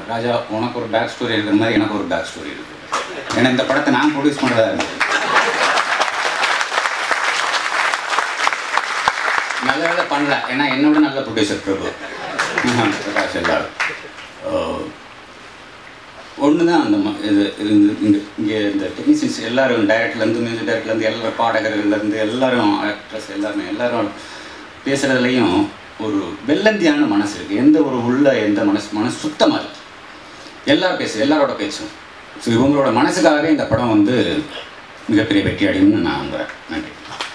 ராஜா உனக்கு ஒரு back story இருக்கிற மாதிரி எனக்கு ஒரு பேக் ஸ்டோரி இருக்கு ஏன்னா இந்த படத்தை நான் ப்ரொடியூஸ் பண்ணுறதா இருக்கு நல்ல வேலை பண்ணல ஏன்னா என்னோட நல்ல ப்ரொடியூசர் பிரபு பிரகாஷ் எல்லாரும் ஒன்று தான் அந்த ம- இது இது இங்கே இங்கே இந்த டெக்னீஷியன்ஸ் எல்லாரும் டைரக்டர்லேருந்து மியூசிக் டைரக்டர்லேருந்து எல்லாரும் பாடகர்கள்லேருந்து எல்லாரும் ஆக்ட்ரஸ் எல்லாருமே எல்லாரும் பேசுகிறதுலையும் ஒரு வெள்ளந்தியான மனசு இருக்குது எந்த ஒரு உள்ள எந்த மனசு மனசு சுத்தமாக இருக்கு எல்லாரும் பேசு எல்லாரோட பேசும் ஸோ இவங்களோட மனசுக்காகவே இந்த படம் வந்து மிகப்பெரிய வெற்றி அடையும்னு நான் நம்புகிறேன் நன்றி